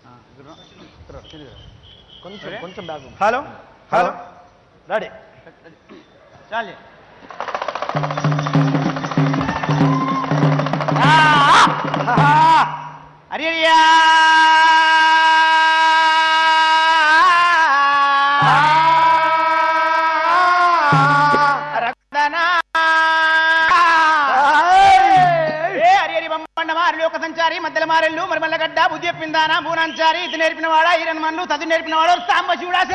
కొంచెం కొంచెం bag hello hello ready చాలే అరే ఏ హరి హరి బొమ్మండ మారి లోక సంచారి మధ్యల మారెళ్ళు మరి మల్లగడ్డ బుద్ధి చెప్పిందానా భూనాంచారి ఇది నేర్పిన వాడా ఈరన్ మన్లు చదువు నేర్పిన వాడు సాంబ శివుడాసి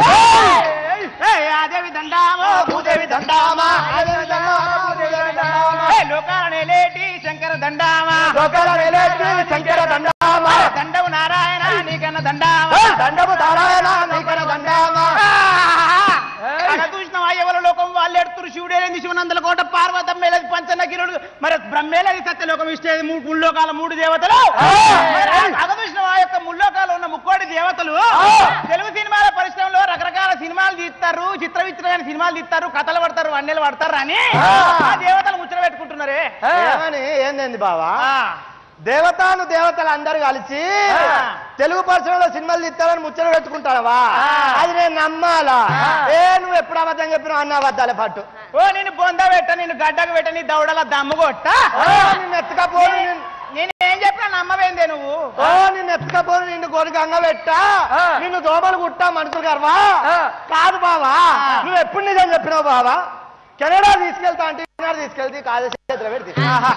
ఆదేవి దండామో భూదేవి దండామా ఆదేవి దండామా, భూదేవి దండామా. ఏ లోకాల నేలేటి శంకర దండామా లోకాల నేలేటి శంకర దండామా. దండవు నారాయణ నీకన్న దండామా దండము నారాయణ నీకన దండామా అక్కడ చూసినావా ఎవరి లోకం వాళ్ళు ఎడుతురు శివుడేది శివనందల కోట పార్వతమ్మేలది పంచన కిరుడు మరి బ్రహ్మేలది సత్యలోకం ఇష్టేది మూడు ముల్లోకాల మూడు దేవతలు మరి అగ చూసినావా యొక్క ముల్లోకాలు ఉన్న ముక్కోడి దేవతలు తెలుగు సినిమాల పరిశ్రమలో రకరకాల సినిమాలు తీస్తారు చిత్ర విచిత్రమైన సినిమాలు తీస్తారు కథలు పడతారు అన్నెలు పడతారు అని ఆ దేవతలు ముచ్చట పెట్టుకుంటున్నారే ఏమని ఏంది బావా ఆ. దేవతాను దేవతలు అందరు కలిసి ఆ. తెలుగు పరిశ్రమలో సినిమాలు తీస్తారని ముచ్చట పెట్టుకుంటావా ఆ. అది నేను నమ్మాలా ఏ నువ్వు ఎప్పుడు అబద్ధం చెప్పినా అన్న అబద్ధాలే పట్టు ఓ నేను బొంద పెట్ట నేను గడ్డకు పెట్ట నీ దౌడల దమ్ము కొట్ట ఓ, నిన్ను ఎత్తుకపోను నిన్ను- నేను ఏం చెప్పినా నమ్మవేందే నువ్వు ఓ నిన్ను ఎత్తుకపోను నిన్ను గొడుగంగ పెట్టా నిన్ను దోమలు కుట్టా మనుషులు గర్వా కాదు బావా నువ్వు ఎప్పుడు నిజం చెప్పినావు బావా కెనడా తీసుకెళ్తా అంటే కెనడా తీసుకెళ్తే కాదు చేతిలో పెడితే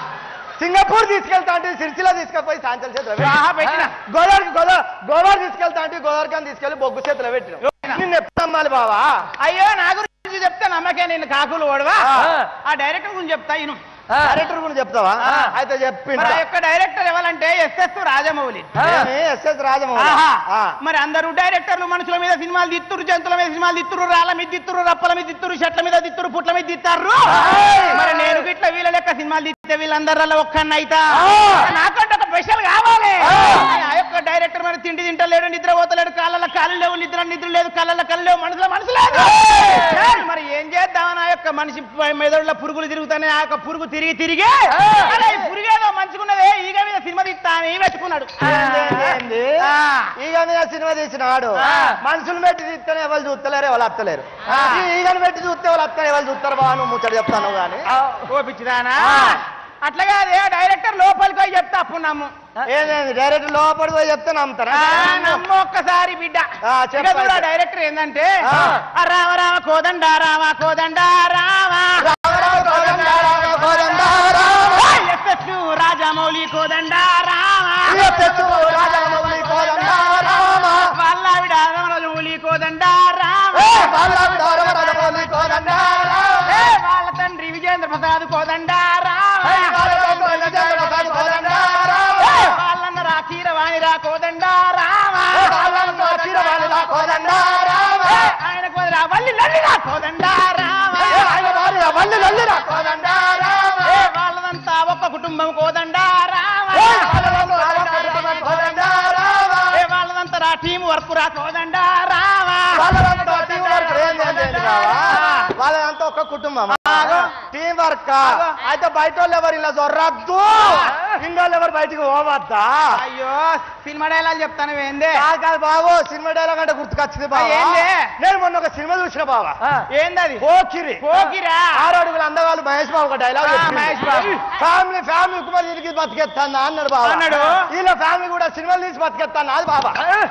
సింగపూర్ తీసుకెళ్తా అంటే సిరిసిల్ల తీసుకెళ్ళిపోయి సాంచల చేతిలో పెట్టి. ఆహా, పెట్టినా. గోదావరికి గోదా గోదావరి తీసుకెళ్తా అంటే గోదావరికి తీసుకెళ్లి బొగ్గు చేతిలో పెట్టిన నిన్ను ఎప్పుడు నమ్మాలి బావా అయ్యో నా గురించి చెప్తే నమ్మకే నేను కాకులు ఓడవా ఆ. ఆ డైరెక్టర్ గురించి చెప్తా ఇను డైరెక్టర్ గురించి చెప్తావా ఆ. అయితే చెప్పి మరి ఆ యొక్క డైరెక్టర్ ఎవరంటే ఎస్ఎస్ రాజమౌళి ఎస్ఎస్ రాజమౌళి ఆహా. ఆ. మరి అందరూ డైరెక్టర్లు మనుషుల మీద సినిమాలు దిత్తురు జంతువుల మీద సినిమాలు దిత్తురు రాళ్ళ మీద దిత్తురు రప్పల మీద దిత్తురు చెట్ల మీద దిత్తురు పుట్ల మీద దిత్తారు ఆయ్. మరి నేను గిట్ల వీళ్ళ లెక్క సినిమాలు దిత్తే వీళ్ళందరిలో ఒక్కన్నైతా ఆ. నాకంటే ఒక స్పెషల్ కావాలి ఆ. ఆ యొక్క డైరెక్టర్ మరి తిండి తింటలేడు నిద్ర పోతలేడు కాళ్ళ కాళ్ళు లేవు నిద్ర నిద్ర లేదు కళ్ళ కళ్ళు లేవు మనసులో మనసు లేదు ఆయ్. మరి ఏం చేద్దామని ఆ యొక్క మనిషి మెదడులో పురుగులు తిరుగుతానే ఆ యొక్క పురుగు తిరిగి తిరిగి అరే ఈ పురుగేదో మంచుకున్నదే ఈగ మీద సినిమా తీస్తా అని పెట్టుకున్నాడు ఏంది, ఏంది? ఆ. ఈగ మీద సినిమా తీసినాడు ఆ. మనుషులు పెట్టి తీస్తేనే ఎవరు చూస్తలేరు ఎవరు అత్తలేరు ఆ. ఈ ఈగను పెట్టి చూస్తే వాళ్ళు అత్తలేరు ఎవరు చూస్తారు బాగా నువ్వు ముచ్చట చెప్తాను కానీ ఓ పిచ్చిదానా ఆ. అట్లాగే అదే డైరెక్టర్ లోపలికి పోయి చెప్తా అప్పుడు నమ్ము ఏంది డైరెక్ట్ లోపడి పోయి చెప్తే నమ్ముతారా ఆ, నమ్ము ఒక్కసారి బిడ్డ ఆ, చెప్పు ఇక చూడు ఆ అయితే. డైరెక్టర్ ఏంటంటే ఆ. ఆ రామ రామ కోదండ రామ కోదండ రామ రామరావు కోదండ రామ కోదండ రామ. ఎస్ఎస్ రాజమౌళి కోదండ రామ ఇక తెచ్చు రాజమౌళి కోదండ రామ. వల్లావిడ రామరాజమౌళి కోదండ రామ ఏ బాలరాముడు రామరాజమౌళి కోదండ రామ. ఏ, వాళ్ళ తండ్రి విజేంద్ర ప్రసాద్ కోదండ రామ ఏ బాలరాముడు విజేంద్ర ప్రసాద్ కోదండ రామ. ఏ, వాళ్ళన్న రా కీరవాణి రా కోదండ రామ ఏ బాలరాముడు చీరవాణి రా కోదండ రామ. ఏ, ఆయన కోదరా వల్లి లల్లి రా కోదండ రామ ఏ ఆయన భార్య వల్లి లల్లి రా కోదండ రామ. ఏ, వాళ్ళదంతా ఒక్క కుటుంబం కోదండ రామ ఏ బాలరాముడు రామకృష్ణ కోదండ రామ. ఏ, వాళ్ళదంతా రా టీం వర్క్ రా కోదండ రామ వాళ్ళంతా టీం వర్క్ ఏం చేయండి బావా? వాళ్ళంతా ఒక కుటుంబం టీం వర్క్ అయితే బయట వాళ్ళు ఎవరు ఇలా జొర్రద్దు ఇండోళ్ళు ఎవరు బయటికి పోవద్దా అయ్యో సినిమా డైలాగ్ చెప్తాను ఏందే కాదు కాదు బాబు సినిమా డైలాగ్ అంటే గుర్తుకొచ్చింది బాబా ఏంది? నేను మొన్న ఒక సినిమా చూసిన బాబా ఏందది పోకిరి పోకిరా ఆరు అడుగుల అందగాళ్ళు మహేష్ బాబు ఒక డైలాగ్ ఆ, మహేష్ బాబు. ఫ్యామిలీ ఫ్యామిలీ కుమార్ తిరిగి బతికెత్తాను అన్నాడు బాబా అన్నాడు. వీళ్ళ ఫ్యామిలీ కూడా సినిమాలు తీసి బతికెత్తాను అది బాబా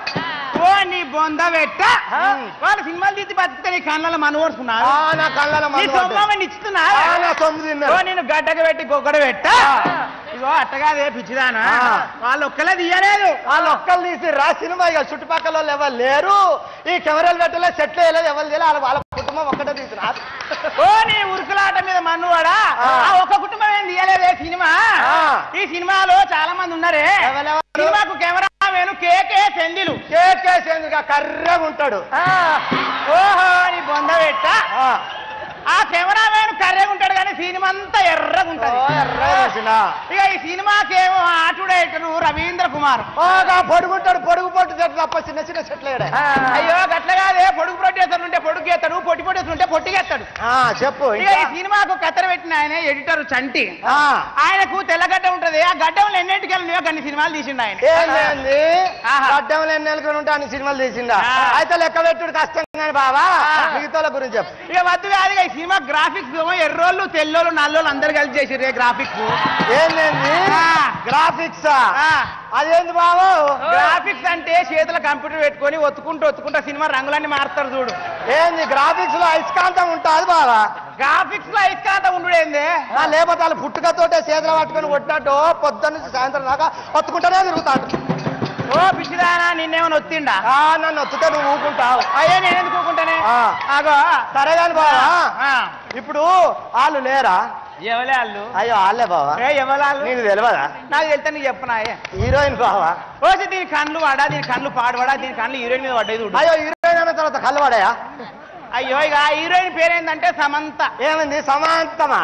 ఓ నీ బొంద పెట్ట వాళ్ళు సినిమాలు తీసి బతికితే నీ కళ్ళలో మన ఓడుకున్నారు ఆ, నా కళ్ళలో నీ మందు పడ్డది. సొమ్మని ఇస్తున్నా ఆ, నా సొమ్ము ఓ తిన్నాడు నేను గడ్డకు పెట్టి గొగ్గడ పెట్ట ఇగో అట్టగాదే పిచ్చిదానా ఆ. వాళ్ళు ఒక్కలే తీయలేదు వాళ్ళు ఒక్కరు తీసి రా సినిమా ఇక చుట్టుపక్కల వాళ్ళు ఎవరు లేరు ఈ కెమెరాలు పెట్టలే సెట్లు వేయలేదు ఎవరు తెలియదు వాళ్ళ వాళ్ళ కుటుంబం ఒక్కటే తీసిన ఓ నీ ఉరుకులాట మీద మన్నువాడా ఆ. ఆ ఒక్క కుటుంబం ఏం తీయలేదే సినిమా ఆ. ఈ సినిమాలో చాలా మంది ఉన్నారే ఎవరెవరు? సినిమాకు కెమెరా వేను కేకే సెందిలు కేకేసేందుకు కర్రగా ఉంటాడు ఓహో నీ బొంద పెట్ట ఆ. ఆ కెమెరా వేను కర్రెగా ఉంటాడు కానీ సినిమా అంతా ఎర్రగా ఓ, ఉంటది ఎర్రగా తీసిన. ఇక ఈ సినిమాకేమో ఆటుడేటరు రవీంద్ర కుమార్ బాగా పొడుగుంటాడు పొడుగు పొట్టు సెట్ తప్ప చిన్న చిన్న సెట్లు ఏడా అయ్యో గట్ల కాదే పొడుగు ప్రొడ్యూసర్లు ఉంటే పొడుగు ఎత్తాడు పొట్టి ప్రొడ్యూసర్లు ఉంటే పొట్టిగా ఎత్తాడు ఆ, చెప్పు ఇక ఇంకా? ఈ సినిమాకు కత్తెర పెట్టిన ఆయన ఎడిటర్ చంటి ఆ, ఆయనకు తెల్లగడ్డ ఉంటది ఆ గడ్డంలో ఎన్నింటికి వెళ్ళినాయో అన్ని సినిమాలు తీసిండు ఆయన ఏంది ఆహా. గడ్డంలో ఎన్ని నెలకొని ఉంటే అన్ని సినిమాలు తీసిండా ఆ. అయితే లెక్క పెట్టుడు కష్టం కానీ బావా ఆ. మిగతా గురించి చెప్పు ఇక వద్దు కాదు ఇక ఈ సినిమా గ్రాఫిక్స్ ఏమో ఎర్రోళ్ళు తెల్లోళ్ళు నల్లోళ్ళు అందరు కలిసి చేసిర్రు గ్రాఫిక్స్ ఏంది ఆ. గ్రాఫిక్స్ ఆ. అదేంది బావు గ్రాఫిక్స్ అంటే చేతుల కంప్యూటర్ పెట్టుకొని ఒత్తుకుంటూ ఒత్తుకుంటూ సినిమా రంగులన్నీ మారుతారు చూడు ఏంది గ్రాఫిక్స్ లో అయస్కాంతం ఉంటుంది బావా గ్రాఫిక్స్ లో ఐస్కాంత ఉండుడేంది ఆ, లేకపోతే వాళ్ళు పుట్టుకతోటే చేతులు పట్టుకొని కొట్టినట్టు పొద్దున్న నుంచి సాయంత్రం దాకా ఒత్తుకుంటూనే తిరుగుతాడు ఓ పిచ్చిదానా నిన్నేమో ఒత్తిండా ఆ, నన్ను ఒత్తుతే నువ్వు ఊకుంటావు అయ్యో నేను ఎందుకు ఊరుకుంటానే ఆ. ఆగో సరే కాని బావా ఆ. ఇప్పుడు వాళ్ళు లేరా ఎవలే వాళ్ళు అయ్యో వాళ్ళే బావా ఏ ఎవలే వాళ్ళు నీకు తెలియదా నాకు వెళ్తే నీకు చెప్పనా హీరోయిన్ బావా ఓసి దీని కళ్ళు వాడా దీని కళ్ళు పాడువాడా దీని కళ్ళు హీరోయిన్ మీద పడ్డాయి చూడు అయ్యో హీరోయిన్ అన్న తర్వాత కళ్ళు పడాయా అయ్యో ఇక ఆ హీరోయిన్ పేరేందంటే సమంత ఏమైంది సమాంతమా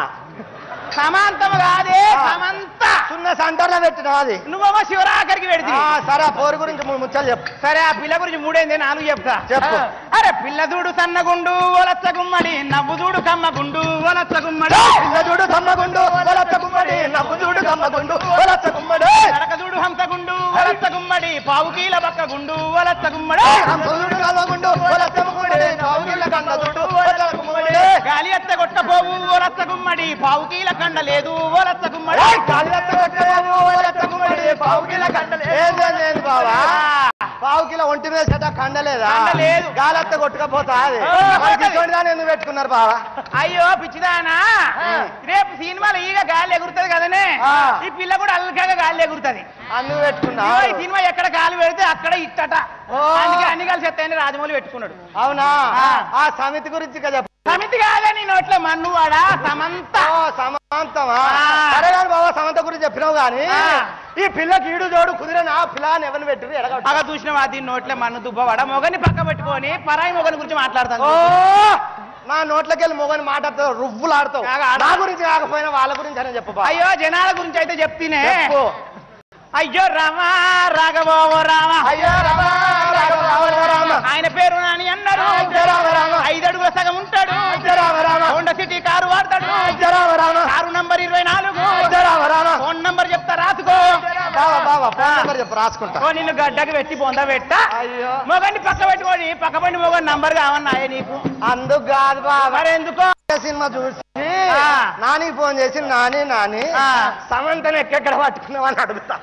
సమాంతం కాదే ఆ. సమంత సున్న సెంటర్లో పెట్టినావు అది నువ్వేమో శివరాఖరికి పెడితే ఆ, సరే ఆ పోరు గురించి మూడు ముచ్చలు చెప్పు సరే ఆ పిల్ల గురించి మూడేంది నాలుగు చెప్తా చెప్పు. ఆ. అరే పిల్ల చూడు సన్నగుండు ఒలచ్చ గుమ్మడి నవ్వు చూడు కమ్మగుండు ఒలచ్చ గుమ్మడి పిల్ల చూడు కమ్మగుండు వలచ్చ గుమ్మడి నవ్వు చూడు కమ్మగుండు వలచ్చ గుమ్మడి నడక చూడు హంసగుండు ఒలచ్చ గుమ్మడి పావు కీల బక్క గుండు ఒలచ్చ గుమ్మడి హంస చూడు కమ్మగుండు వలచ్చ గుమ్మడి నవ్వుల కన్న చూడు వలచ్చ గుమ్మడి గాలి ఎత్త కొట్టపోవు ఒలచ్చ గుమ్మడి పావు కీల కండ లేదు ఒలచ్చ గుమ్మడి ఏయ్, గాలివెత్త కొట్టేవాడు, వలచ్చ గుమ్మడి, పావు కిలో కండలే. ఏంది, ఏంది, ఏంది బావా పావు కిలో ఒంటి మీద సెట కండలేదా కండ లేదు. గాలెత్త కొట్టుకపోతా అది ఓ, మనకి ఇటువంటి దాన్ని ఎందుకు పెట్టుకున్నారు బావా అయ్యో పిచ్చిదానా రేపు సినిమాలో ఈగ గాలి ఎగురుతుంది కదనే ఆ. ఈ పిల్ల కూడా అల్కగా గాలి ఎగురుతుంది అందుకు పెట్టుకున్నా ఇగో ఈ సినిమా ఎక్కడ గాలి పెడితే అక్కడ ఇట్టట ఓ. అందుకే అన్ని కలిసి ఎత్తాయని రాజమౌళి పెట్టుకున్నాడు అవునా ఆ. ఆ సమితి గురించి ఇక చెప్పు సమితి కాదే నీ నోట్లో మన్నువాడా సమంత ఓ, సమంతమా ఆ. సరే కానీ బాబా సమంత గురించి చెప్పినావు కానీ ఆ. ఈ పిల్లకి ఈడు జోడు కుదిరిన ఆ పిల్లని ఎవరిని పెట్టి ఎడగట్టు బాగా చూసినావా దీని నోట్లో మన్ను దుబ్బవాడ మొగని పక్క పెట్టుకొని పరాయి మొగని గురించి మాట్లాడతాను ఓ నా నోట్లోకి వెళ్ళి మొగని మాట్లాడతావు రువ్వులు ఆడతావు బాగా ఆడ- నా గురించి కాకపోయినా వాళ్ళ గురించి అని చెప్పు బావ. అయ్యో జనాల గురించి అయితే చెప్తేనే చెప్పు అయ్యో రామా రాఘవో రామ అయ్యో రామ రామ రామ రామ ఆయన పేరు నాని అన్నాడు అయ్యో రామ రామ ఐదడుగుల సగం ఉంటాడు అయ్యో Rama Rama Honda City car వాడతాడు అయ్యో రామ రామ కారు నంబర్ ఇరవై నాలుగు అయ్యో రామ రామ ఫోన్ నంబర్ చెప్తా రాసుకో బావా బావా ఫోన్ నెంబర్ చెప్పు రాసుకుంటా ఓ నిన్ను గడ్డకి పెట్టి పొంద పెట్ట అయ్యో మొగండి పక్క పెట్టుకోని పక్క పండి మొగని నంబర్ కావన్నాయే నీకు అందుకు కాదు బాబా మరి ఎందుకో సినిమా చూసి ఆ. నానికి ఫోన్ చేసి నాని నాని ఆ. సమంతని ఎక్కడ పట్టుకున్నావు అని అడుగుతా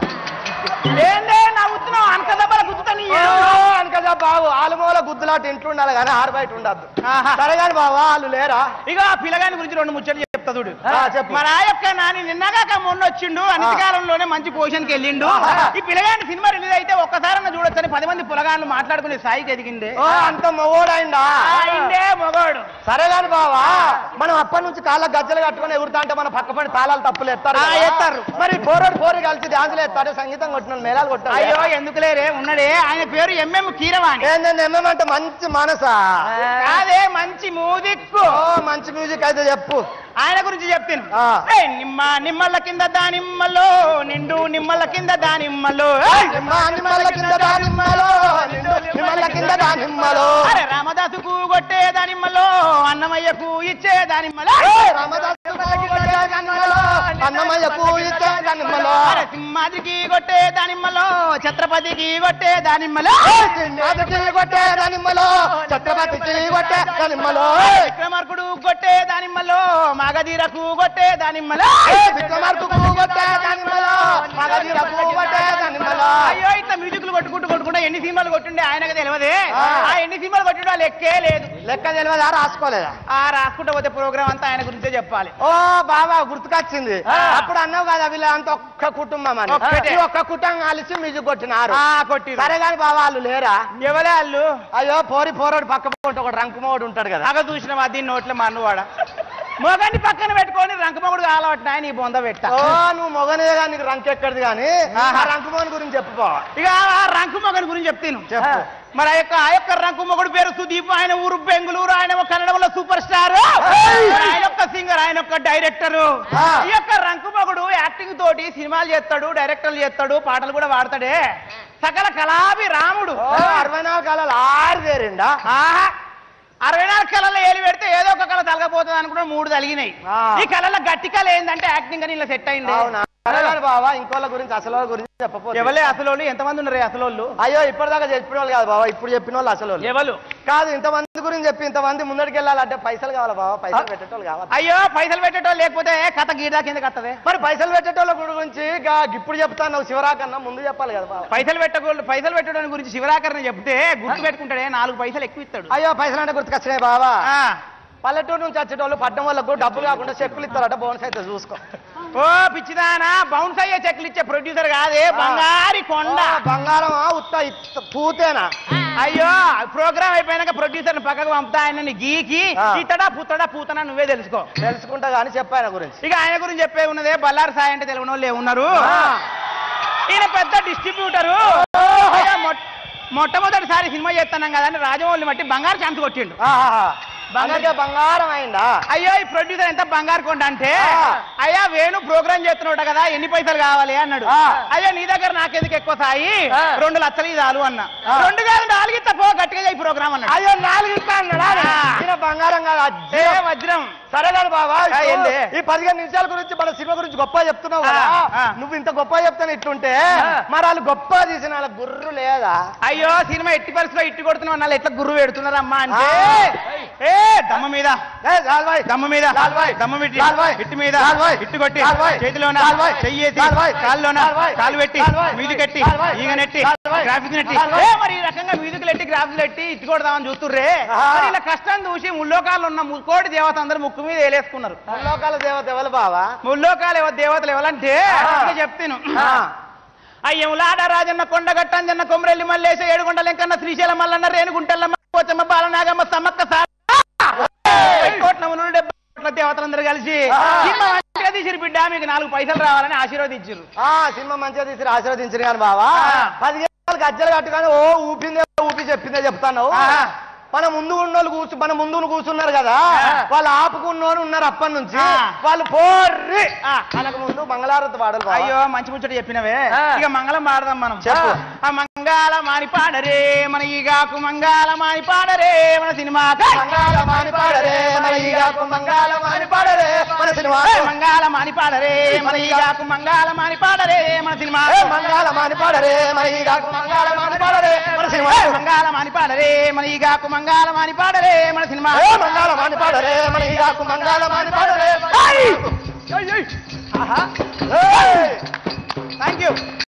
ఏందే నవ్వుతున్నావు అనక దెబ్బల గుర్తుతా నీ ఓ, ఏడుపు. అనకదా బాబు ఆలుమూల గుద్దులాట ఇంట్లో ఉండాలి కానీ ఆరు బయట ఉండద్దు ఆహా. సరే కానీ బాబా వాళ్ళు లేరా ఇక ఆ పిల్లగాని గురించి రెండు ముచ్చట్లు చెప్తా చూడు ఆ, చెప్పు. మరి ఆ యొక్క నాని నిన్నగాక మొన్న వచ్చిండు అన్ని కాలంలోనే మంచి పొజిషన్కి వెళ్ళిండు ఆహా. ఈ పిల్లగాని సినిమా రిలీజ్ అయితే ఒక్కసారన్నా చూడొచ్చని పది మంది పులగాళ్ళు మాట్లాడుకునే స్థాయికి ఎదిగిండే ఓ అంత మొగోడైందా ఆయన్నే మొగోడు సరే కానీ బావా మనం అప్పటి నుంచి కాళ్ళ గజ్జలు కట్టుకొని ఎగురుతా అంటే మన పక్క పడి తాళాలు తప్పులు ఎత్తారు ఆ, కదా. ఎత్తారు. మరి పోరోడు పోరు కలిసి డాన్సులు ఎత్తారు సంగీతం కొట్టిన మేళాలు కొట్టారు అయ్యో ఎందుకులేరే ఉన్నడే ఆయన పేరు ఎంఎం కీరవాణి ఏంటంటే ఏమేమంటే మంచి మనసా కాదే మంచి మూదిక్కు ఓ మంచి మ్యూజిక్ అయితే చెప్పు ఆయన గురించి చెప్తాను ఆ. ఏయ్, నిమ్మ నిమ్మల కింద దానిమ్మలో నిండు నిమ్మల కింద దానిమ్మలో ఏయ్! నిమ్మ నిమ్మల కింద దానిమ్మలో నిండు నిమ్మల కింద దానిమ్మలో అరే రామదాసుకు కొట్టే దానిమ్మలో అన్నమయ్యకు ఇచ్చే దానిమ్మలో ఏయ్, రామదాసు కొట్టే దానిమ్మలో అన్నమయ్యకు ఇచ్చే దానిమ్మలో అరే సింహాద్రికి కొట్టే దానిమ్మలో ఛత్రపతికి కొట్టే దానిమ్మలో ఏయ్, చిన్నాదికి కొట్టే దానిమ్మలో ఛత్రపతికి కొట్టే దానిమ్మలో విక్రమార్కుడు కొట్టే దానిమ్మలో మగధీరకు కొట్టే దానిమ్మలో ఏయ్, విక్రమార్కుకు కొట్టే దానిమ్మలో మగధీరకు కొట్టే దానిమ్మలో అయ్యో ఇట్లా మ్యూజిక్లు కొట్టుకుంటూ కొట్టుకుంటా ఎన్ని సినిమాలు కొట్టుండే ఆయనకు తెలియదే ఆ. ఆ ఎన్ని సినిమాలు కొట్టుండో లెక్కే లేదు లెక్క తెలియదా రాసుకోలేదా ఆ రాసుకుంటూ పోతే ప్రోగ్రామ్ అంతా ఆయన గురించే చెప్పాలి ఓ బాబా గుర్తుకొచ్చింది ఆ. అప్పుడు అన్నావు కదా వీళ్ళంతా ఒక్క కుటుంబం అని ఒక్కటే. ఈ ఒక్క కుటుంబం కలిసి మ్యూజిక్ కొట్టినారు ఆ కొట్టి సరే కానీ బాబా వాళ్ళు లేరా ఎవలే వాళ్ళు అయ్యో పోరి పోరోడు పక్క పోటీ ఒక రంకు మోడు ఉంటాడు కదా బాగా చూసిన దీని నోట్లో మన్నువాడ మొగండి పక్కన పెట్టుకొని రంకమొగుడు కాలవట్టిన నీ బొంద పెట్ట ఓ నువ్వు మొగనే కానీ నీకు రంకు ఎక్కడిది కానీ ఆహా. ఆ రంకు మోని గురించి చెప్పుకోవా ఇక ఆ రంకు మొగని గురించి చెప్తాను చెప్పు. మరి ఆ యొక్క ఆ యొక్క రంకు మొగుడు పేరు సుదీప్ ఆయన ఊరు బెంగళూరు ఆయన ఒక కన్నడంలో సూపర్ స్టార్ ఏయ్! మరి ఆయన యొక్క సింగర్ ఆయన యొక్క డైరెక్టర్ ఆ. ఈ యొక్క రంకు మొగుడు యాక్టింగ్ తోటి సినిమాలు చేస్తాడు డైరెక్టర్లు చేస్తాడు పాటలు కూడా పాడతాడే సకల కళాభి రాముడు ఓ, అరవై నాలుగు కాలాలు ఆరు తేరిండా ఆహా అరవై నాలుగు కళల్లో ఏలు పెడితే ఏదో ఒక కళ తలగపోతుంది అనుకుంటే మూడు తలిగినాయి ఆ. ఈ కళలో గట్టి కళ ఏంటంటే యాక్టింగ్ అని ఇలా సెట్ అయింది అవునా సరే కానీ బావా ఇంకోళ్ళ గురించి అసలు వాళ్ళ గురించి చెప్పకపోతే ఎవలే అసలు వాళ్ళు ఎంతమంది ఉన్నారు అసలు వాళ్ళు అయ్యో ఇప్పటిదాకా చెప్పిన వాళ్ళు కాదు బావా ఇప్పుడు చెప్పిన వాళ్ళు అసలు వాళ్ళు. ఎవరు కాదు ఇంతమంది గురించి చెప్పి ఇంతమంది ముందరికి వెళ్ళాలంటే పైసలు కావాలి బావా పైసలు పెట్టేటోళ్ళు కావాలి అయ్యో పైసలు పెట్టేటో లేకపోతే కథ గీడా కింద కత్తదే మరి పైసలు పెట్టేటోళ్ళ గురించి గా ఇప్పుడు చెప్తాను శివరాకన్నా ముందు చెప్పాలి కదా బావా పైసలు పెట్టకూడదు పైసలు పెట్టడం గురించి శివరాకర్ని చెప్తే గుర్తు పెట్టుకుంటాడే నాలుగు పైసలు ఎక్కువ ఇస్తాడు అయ్యో పైసలు అంటే గుర్తుకొచ్చినాయి బావా ఆ. పల్లెటూరు నుంచి వచ్చేటోళ్ళు పట్టణం వాళ్ళకు డబ్బులు కాకుండా చెక్కులు ఇస్తారట బోనస్ అయితే చూసుకో ఓ పిచ్చిదానా బౌన్స్ అయ్యే చెక్లు ఇచ్చే ప్రొడ్యూసర్ కాదే బంగారి కొండ ఆ, బంగారం ఉత్త ఇత్త పూతేనా అయ్యో ప్రోగ్రామ్ అయిపోయినాక ప్రొడ్యూసర్ పక్కకు పంపుతా ఆయన గీకి ఆ. ఇతడా పుత్తడా పూతనా నువ్వే తెలుసుకో తెలుసుకుంటా కానీ చెప్పాయన గురించి ఇక ఆయన గురించి చెప్పే ఉన్నదే బల్లారు సాయి అంటే తెలియని వాళ్ళు ఉన్నారు ఆ. ఈయన పెద్ద డిస్ట్రిబ్యూటరు అయ్యో, మొట్ట- మొట్టమొదటిసారి సినిమా చేస్తున్నాం కదా అని రాజమౌళి మట్టి బంగారు ఛాన్స్ కొట్టిండు ఆహాహా. అందుకే బంగారం అయిందా అయ్యో ఈ ప్రొడ్యూసర్ ఎంత బంగారు కొండ అంటే ఆ. అయ్యా వేణు ప్రోగ్రామ్ చేస్తున్నాడు కదా ఎన్ని పైసలు కావాలి అన్నాడు ఆ. అయ్యా నీ దగ్గర నాకెందుకు ఎక్కువ సాయి ఆ. రెండు లక్షలు ఇది చాలు అన్న ఆ. రెండు కాదు నాలుగు ఇస్తా పో గట్టిగా చేయి ప్రోగ్రామ్ అన్నాడు అయ్యో నాలుగు ఇస్తా అన్నాడా ఆ. ఈయన బంగారం కాదు ఏ అజ్జే. వజ్రం సరే కాదు బాబా ఆ, ఏంది? ఈ పదిహేను నిమిషాల గురించి మన సినిమా గురించి గొప్ప చెప్తున్నావు కదా ఆ, ఆ. నువ్వు ఇంత గొప్ప చెప్తాను ఇట్లుంటే ఆ. మరి వాళ్ళు గొప్ప తీసిన వాళ్ళ గుర్రు లేదా అయ్యో సినిమా ఎట్టి పరిస్థితిలో ఇట్టి కొడుతున్నావు వాళ్ళు ఎట్లా గురువు పెడుతున్నారమ్మా అంటే ఆ. ఏ దమ్మ మీద ఏ, లాల్బాయ్. దమ్మ మీద లాల్బాయ్. దమ్మ పెట్టి లాల్బాయ్. ఇట్టి మీద లాల్బాయ్. ఇట్టు కొట్టి లాల్బాయ్. చేతిలోన లాల్బాయ్. చెయ్యేసి లాల్బాయ్. కాల్లోన లాల్బాయ్. కాలు పెట్టి లాల్బాయ్. మీది కట్టి లాల్బాయ్. ఈగ నెట్టి లాల్బాయ్. గ్రాఫిక్స్ నెట్టి లాల్బాయ్. ఏ మరి ఈ రకంగా మ్యూజిక్ నెట్టి గ్రాఫిక్స్ నెట్టి ఇట్టు కొడదామని చూస్తుర్రే ఆహా. మరి ఇలా కష్టం చూసి ముల్లోకాలు ఉన్న ముక్కోటి దేవత అందరూ ముక్కు మీద వేలేసుకున్నారు ముల్లోకాల దేవత ఎవరు బావా ముల్లోకాలు ఎవరు దేవతలు ఎవరంటే ఆ. అందుకే చెప్తాను ఆ. అయ్యములాడ రాజన్న కొండగట్టంజన్న కొమరెల్లి మల్లేశ ఏడుగుంట లెంకన్న శ్రీశైలం మల్లన్న రేణుగుంటల్లమ్మ పోచమ్మ బాలనాగమ్మ సమ్మక్క సార కోట్ల మునులు డెబ్బై కోట్ల దేవతలందరూ కలిసి ఆ. సినిమా మంచిగా తీసిరు బిడ్డ మీకు నాలుగు పైసలు రావాలని ఆశీర్వదించారు ఆ సినిమా మంచిగా తీసి ఆశీర్వదించిన కానీ బావా ఆ. పదిహేను గజ్జలు కట్టుకొని ఓ ఊపిందే ఊపి చెప్పిందే చెప్తాను ఆ. మన ముందు ఉన్నోళ్ళు కూర్చు మన ముందు కూర్చున్నారు కదా ఆ. వాళ్ళు ఆపుకున్నోళ్ళు ఉన్నారు అప్పటి నుంచి ఆ. వాళ్ళు పోర్రి ఆ. మనకు ముందు మంగళారతి పాడలు బావా. అయ్యో మంచి ముచ్చట చెప్పినవే ఆ. ఇక మంగళం పాడదాం మనం చెప్పు. ఆ మంగాళ మాని పాడరే మన ఈగాకు మంగాళ మాని పాడరే మన సినిమా మంగళమాని పాడరే మన ఈగాకు మంగళమాని పాడరే మన సినిమా మంగాళ మాని పాడరే మన ఈగాకు మంగాళ మాని పాడరే మన సినిమా మంగళమాని పాడరే మన ఈగాకు మంగళమాని పాడరే మన సినిమా మంగాళ మాని పాడరే మన ఈగాకు మంగాళ మాని పాడరే మన సినిమా ఏ మంగళమాని పాడరే మన ఈగాకు మంగళమాని పాడరే ఐ! ఆహా ఏయ్! Thank you